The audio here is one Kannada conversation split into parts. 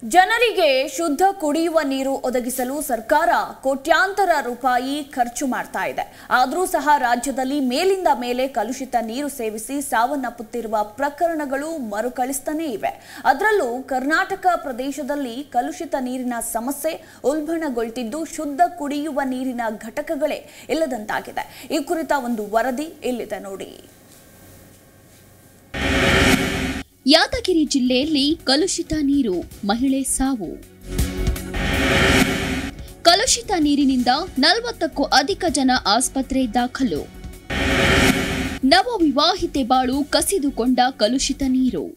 ಜನರಿಗೆ ಶುದ್ಧ ಕುಡಿಯುವ ನೀರು ಒದಗಿಸಲು ಸರ್ಕಾರ ಕೋಟ್ಯಾಂತರ ರೂಪಾಯಿ ಖರ್ಚು ಮಾಡ್ತಾ ಇದೆ ಆದರೂ ಸಹ ರಾಜ್ಯದಲ್ಲಿ ಮೇಲಿಂದ ಮೇಲೆ ಕಲುಷಿತ ನೀರು ಸೇವಿಸಿ ಸಾವನ್ನಪ್ಪುತ್ತಿರುವ ಪ್ರಕರಣಗಳು ಮರುಕಳಿಸ್ತಾನೇ ಇವೆ ಅದರಲ್ಲೂ ಕರ್ನಾಟಕ ಪ್ರದೇಶದಲ್ಲಿ ಕಲುಷಿತ ನೀರಿನ ಸಮಸ್ಯೆ ಉಲ್ಬಣಗೊಳ್ತಿದ್ದು ಶುದ್ಧ ಕುಡಿಯುವ ನೀರಿನ ಘಟಕಗಳೇ ಇಲ್ಲದಂತಾಗಿದೆ ಈ ಕುರಿತ ಒಂದು ವರದಿ ಇಲ್ಲಿದೆ ನೋಡಿ ಯಾದಗಿರಿ ಜಿಲ್ಲೆಯಲ್ಲಿ ಕಲುಷಿತ ನೀರು ಮಹಿಳೆ ಸಾವು ಕಲುಷಿತ ನೀರಿನಿಂದ ನಲವತ್ತಕ್ಕೂ ಅಧಿಕ ಜನ ಆಸ್ಪತ್ರೆ ದಾಖಲು ನವ ವಿವಾಹಿತೆ ಬಾಳು ಕಸಿದುಕೊಂಡ ಕಲುಷಿತ ನೀರು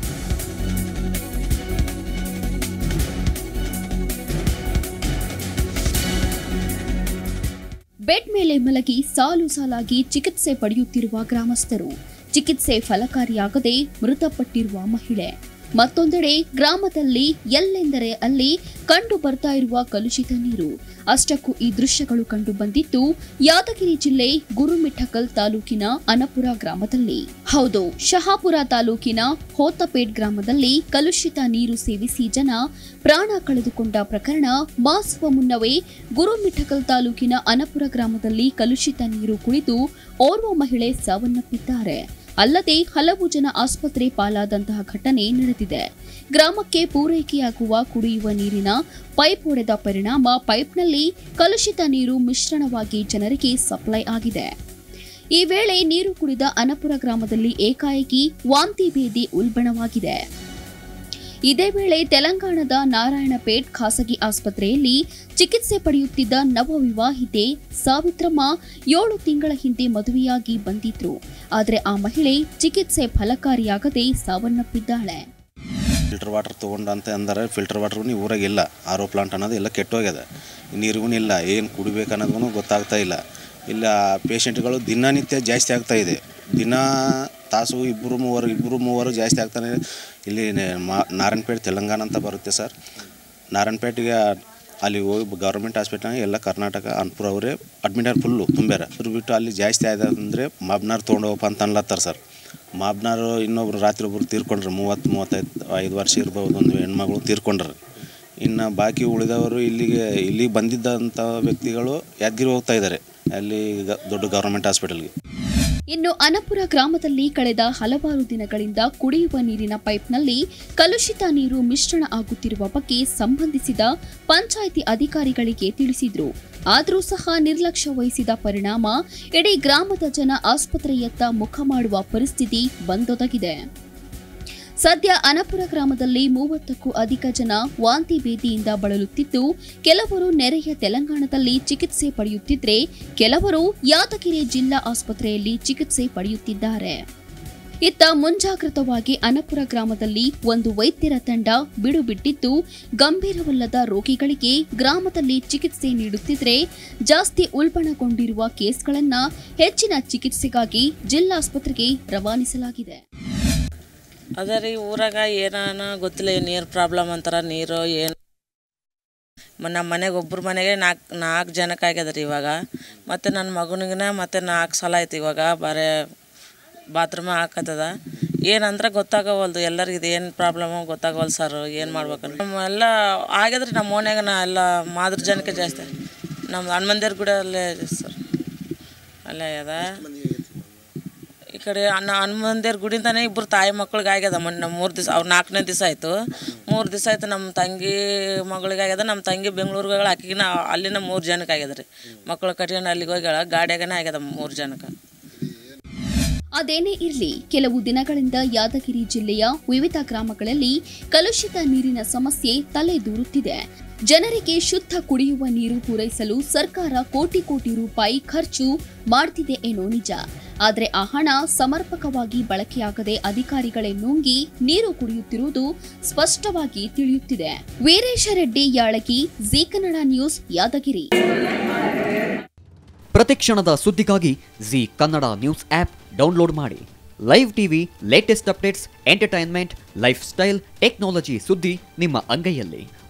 ಬೆಡ್ ಮೇಲೆ ಮಲಗಿ ಸಾಲು ಸಾಲಾಗಿ ಚಿಕಿತ್ಸೆ ಪಡೆಯುತ್ತಿರುವ ಗ್ರಾಮಸ್ಥರು ಚಿಕಿತ್ಸೆ ಫಲಕಾರಿಯಾಗದೆ ಮೃತಪಟ್ಟಿರುವ ಮಹಿಳೆ ಮತ್ತೊಂದೆಡೆ ಗ್ರಾಮದಲ್ಲಿ ಎಲ್ಲೆಂದರೆ ಅಲ್ಲಿ ಕಂಡು ಬರ್ತಾ ಇರುವ ಕಲುಷಿತ ನೀರು ಅಷ್ಟಕ್ಕೂ ಈ ದೃಶ್ಯಗಳು ಕಂಡು ಬಂದಿದ್ದು ಯಾದಗಿರಿ ಜಿಲ್ಲೆ ಗುರುಮಿಠಕಲ್ ತಾಲೂಕಿನ ಅನಪುರ ಗ್ರಾಮದಲ್ಲಿ ಹೌದು ಶಹಾಪುರ ತಾಲೂಕಿನ ಹೋತಪೇಟ್ ಗ್ರಾಮದಲ್ಲಿ ಕಲುಷಿತ ನೀರು ಸೇವಿಸಿ ಜನ ಪ್ರಾಣ ಕಳೆದುಕೊಂಡ ಪ್ರಕರಣ ಮಾಸುವ ಮುನ್ನವೇ ಗುರುಮಿಠಕಲ್ ತಾಲೂಕಿನ ಅನಪುರ ಗ್ರಾಮದಲ್ಲಿ ಕಲುಷಿತ ನೀರು ಕುಡಿದು ಓರ್ವ ಮಹಿಳೆ ಸಾವನ್ನಪ್ಪಿದ್ದಾರೆ ಅಲ್ಲದೆ ಹಲವು ಜನ ಆಸ್ಪತ್ರೆ ಪಾಲಾದಂತಹ ಘಟನೆ ನಡೆದಿದೆ ಗ್ರಾಮಕ್ಕೆ ಪೂರೈಕೆಯಾಗುವ ಕುಡಿಯುವ ನೀರಿನ ಪೈಪ್ ಒಡೆದ ಪರಿಣಾಮ ಪೈಪ್ನಲ್ಲಿ ಕಲುಷಿತ ನೀರು ಮಿಶ್ರಣವಾಗಿ ಜನರಿಗೆ ಸಪ್ಲೈ ಆಗಿದೆ ಈ ವೇಳೆ ನೀರು ಕುಡಿದ ಅನಪುರ ಗ್ರಾಮದಲ್ಲಿ ಏಕಾಏಕಿ ವಾಂತಿ ಭೇದಿ ಉಲ್ಬಣವಾಗಿದೆ ಇದೇ ವೇಳೆ ತೆಲಂಗಾಣದ ನಾರಾಯಣಪೇಟ್ ಖಾಸಗಿ ಆಸ್ಪತ್ರೆಯಲ್ಲಿ ಚಿಕಿತ್ಸೆ ಪಡೆಯುತ್ತಿದ್ದ ನವ ವಿವಾಹಿತೆ ಸಾವಿತ್ರಮ್ಮ ಏಳು ತಿಂಗಳ ಹಿಂದೆ ಮದುವೆಯಾಗಿ ಬಂದಿದ್ರು ಆದರೆ ಆ ಮಹಿಳೆ ಚಿಕಿತ್ಸೆ ಫಲಕಾರಿಯಾಗದೆ ಸಾವನ್ನಪ್ಪಿದ್ದಾಳೆ ಫಿಲ್ಟರ್ ವಾಟರ್ ತೊಗೊಂಡು ಅಂತ ಅಂದರೆ ಫಿಲ್ಟರ್ ವಾಟರ್ಗೂ ಊರಾಗ ಇಲ್ಲ ಆರ್ ಒ ಪ್ಲಾಂಟ್ ಅನ್ನೋದು ಎಲ್ಲ ಕೆಟ್ಟೋಗ್ಯದ ನೀರಿಗೂ ಇಲ್ಲ ಏನು ಕುಡಿಬೇಕು ಅನ್ನೋದೂ ಗೊತ್ತಾಗ್ತಾ ಇಲ್ಲ ಇಲ್ಲ ಪೇಷಂಟ್ಗಳು ದಿನನಿತ್ಯ ಜಾಸ್ತಿ ಆಗ್ತಾ ಇದೆ ದಿನ ತಾಸು ಇಬ್ಬರು ಮೂವರು ಇಬ್ಬರು ಮೂವರು ಜಾಸ್ತಿ ಆಗ್ತಾನೆ ಇಲ್ಲಿ ನೆ- ಮಾ ನಾರಾಯಣಪೇಟೆ ತೆಲಂಗಾಣ ಅಂತ ಬರುತ್ತೆ ಸರ್ ನಾರಾಯಣಪೇಟೆಗೆ ಅಲ್ಲಿ ಹೋಗಿ ಗೌರ್ಮೆಂಟ್ ಹಾಸ್ಪಿಟಲ್ ಎಲ್ಲ ಕರ್ನಾಟಕ ಅನ್ಪುರ ಅವರೇ ಅಡ್ಮಿಟ್ ಫುಲ್ಲು ತುಂಬ್ಯಾರ ಅದ್ರ ಬಿಟ್ಟು ಅಲ್ಲಿ ಜಾಸ್ತಿ ಆಯ್ತು ಅಂದರೆ ಮಾಬ್ನಾರ್ ತೊಗೊಂಡು ಹೋಗಪ್ಪ ಅಂತ ಅನ್ಲತ್ತಾರ ಸರ್ ಮಾಬ್ನಾರು ಇನ್ನೊಬ್ರು ರಾತ್ರಿ ಒಬ್ರು ತೀರ್ಕೊಂಡ್ರು ಮೂವತ್ತು ಮೂವತ್ತೈದು ಐದು ವರ್ಷ ಇರ್ಬೋದು ಒಂದು ಹೆಣ್ಮಗಳು ತೀರ್ಕೊಂಡ್ರು ಇನ್ನು ಬಾಕಿ ಉಳಿದವರು ಇಲ್ಲಿಗೆ ಇಲ್ಲಿಗೆ ಬಂದಿದ್ದಂಥ ವ್ಯಕ್ತಿಗಳು ಯಾದಗಿರಿ ಹೋಗ್ತಾ ಇದ್ದಾರೆ ಅಲ್ಲಿ ಗ- ದೊಡ್ಡ ಗೌರ್ಮೆಂಟ್ ಹಾಸ್ಪಿಟಲ್ಗೆ ಇನ್ನು ಅನಪುರ ಗ್ರಾಮದಲ್ಲಿ ಕಳೆದ ಹಲವಾರು ದಿನಗಳಿಂದ ಕುಡಿಯುವ ನೀರಿನ ಪೈಪ್ನಲ್ಲಿ ಕಲುಷಿತ ನೀರು ಮಿಶ್ರಣ ಆಗುತ್ತಿರುವ ಬಗ್ಗೆ ಸಂಬಂಧಿಸಿದ ಪಂಚಾಯಿತಿ ಅಧಿಕಾರಿಗಳಿಗೆ ತಿಳಿಸಿದ್ರು ಆದರೂ ಸಹ ನಿರ್ಲಕ್ಷ್ಯ ವಹಿಸಿದ ಪರಿಣಾಮ ಇಡೀ ಗ್ರಾಮದ ಜನ ಆಸ್ಪತ್ರೆಯತ್ತ ಮುಖ ಮಾಡುವ ಪರಿಸ್ಥಿತಿ ಬಂದೊದಗಿದೆ ಸದ್ಯ ಅನಪುರ ಗ್ರಾಮದಲ್ಲಿ ಮೂವತ್ತಕ್ಕೂ ಅಧಿಕ ಜನ ವಾಂತಿ ಭೇದಿಯಿಂದ ಬಳಲುತ್ತಿದ್ದು ಕೆಲವರು ನೆರೆಯ ತೆಲಂಗಾಣದಲ್ಲಿ ಚಿಕಿತ್ಸೆ ಪಡೆಯುತ್ತಿದ್ರೆ ಕೆಲವರು ಯಾದಗಿರಿ ಜಿಲ್ಲಾ ಆಸ್ಪತ್ರೆಯಲ್ಲಿ ಚಿಕಿತ್ಸೆ ಪಡೆಯುತ್ತಿದ್ದಾರೆ ಇತ್ತ ಮುಂಜಾಗ್ರತವಾಗಿ ಅನಪುರ ಗ್ರಾಮದಲ್ಲಿ ಒಂದು ವೈದ್ಯರ ತಂಡ ಬಿಡು ಬಿಟ್ಟಿದ್ದು ಗಂಭೀರವಲ್ಲದ ರೋಗಿಗಳಿಗೆ ಗ್ರಾಮದಲ್ಲಿ ಚಿಕಿತ್ಸೆ ನೀಡುತ್ತಿದ್ರೆ ಜಾಸ್ತಿ ಉಲ್ಬಣಗೊಂಡಿರುವ ಕೇಸ್ಗಳನ್ನ ಹೆಚ್ಚಿನ ಚಿಕಿತ್ಸೆಗಾಗಿ ಜಿಲ್ಲಾಸ್ಪತ್ರೆಗೆ ರವಾನಿಸಲಾಗಿದೆ ಅದೇ ರೀ ಊರಾಗ ಏನಾನ ಗೊತ್ತಿಲ್ಲ ನೀರು ಪ್ರಾಬ್ಲಮ್ ಅಂತಾರ ನೀರು ಏನು ನಮ್ಮ ಮನೆಗೆ ಒಬ್ಬರ ಮನೆಗೆ ನಾಲ್ಕು ನಾಲ್ಕು ಜನಕ್ಕೆ ಆಗ್ಯದ ರೀ ಇವಾಗ ಮತ್ತು ನನ್ನ ಮಗನಿಗೆ ಮತ್ತು ನಾಲ್ಕು ಸಲ ಆಯ್ತು ಇವಾಗ ಬರೇ ಬಾತ್ರೂಮ್ ಹಾಕತ್ತದ ಏನಂದ್ರೆ ಗೊತ್ತಾಗವಲ್ದು ಎಲ್ಲರಿಗೆ ಇದು ಏನು ಪ್ರಾಬ್ಲಮು ಗೊತ್ತಾಗವಲ್ದು ಸರ್ ಏನು ಮಾಡ್ಬೇಕಂತ ನಮ್ಮ ಎಲ್ಲ ಆಗ್ಯದ್ರಿ ನಮ್ಮ ಓಣ್ಯಾಗ ನಾ ಎಲ್ಲ ಮಾದ್ರ ಜನಕ್ಕೆ ಜಾಸ್ತಿ ನಮ್ಮ ಹನುಮಂದಿರ ಗುಡಿ ಅಲ್ಲೇ ಸರ್ ಅಲ್ಲೇ ಅದ ಈ ಕಡೆ ಅನ್ನ ಹನುಮಂದಿರ ಗುಡಿಂದಾನೆ ಇಬ್ಬರು ತಾಯಿ ಮಕ್ಳಿಗೆ ಆಗ್ಯದ ಮೊನ್ನೆ ಮೂರು ದಿವಸ ಅವ್ರು ನಾಲ್ಕನೇ ದಿವಸ ಆಯಿತು ಮೂರು ದಿವಸ ಆಯ್ತು ನಮ್ಮ ತಂಗಿ ಮಗಳಿಗೆ ಆಗ್ಯದ ನಮ್ಮ ತಂಗಿ ಬೆಂಗಳೂರಿಗೆ ಹೋಗ್ಯಾಳ ಆಕಿಗಿನ ಅಲ್ಲಿನ ಮೂರು ಜನಕ್ಕೆ ಆಗ್ಯದ ರೀ ಮಕ್ಕಳು ಕಟ್ಕೊಂಡು ಅಲ್ಲಿಗೆ ಹೋಗ್ಯಾಳ ಗಾಡಿಯಾಗನೇ ಆಗ್ಯದ ಮೂರು ಜನಕ್ಕೆ ಅದೇನೇ ಇರಲಿ ಕೆಲವು ದಿನಗಳಿಂದ ಯಾದಗಿರಿ ಜಿಲ್ಲೆಯ ವಿವಿಧ ಗ್ರಾಮಗಳಲ್ಲಿ ಕಲುಷಿತ ನೀರಿನ ಸಮಸ್ಯೆ ತಲೆದೂರುತ್ತಿದೆ ಜನರಿಗೆ ಶುದ್ಧ ಕುಡಿಯುವ ನೀರು ಪೂರೈಸಲು ಸರ್ಕಾರ ಕೋಟಿ ಕೋಟಿ ರೂಪಾಯಿ ಖರ್ಚು ಮಾಡ್ತಿದೆ ಏನೋ ನಿಜ ಆದರೆ ಆ ಹಣ ಸಮರ್ಪಕವಾಗಿ ಬಳಕೆಯಾಗದೆ ಅಧಿಕಾರಿಗಳೇ ನುಂಗಿ ನೀರು ಕುಡಿಯುತ್ತಿರುವುದು ಸ್ಪಷ್ಟವಾಗಿ ತಿಳಿಯುತ್ತಿದೆ ವೀರೇಶ ರೆಡ್ಡಿ ಯಾಳಗಿ ಜೀ ಕನ್ನಡ ನ್ಯೂಸ್ ಯಾದಗಿರಿ ಪ್ರತಿಕ್ಷಣದ ಸುದ್ದಿಗಾಗಿ Zee Kannada news app download ಮಾಡಿ live TV latest updates entertainment lifestyle technology ಸುದ್ದಿ ನಿಮ್ಮ ಅಂಗೈಯಲ್ಲಿ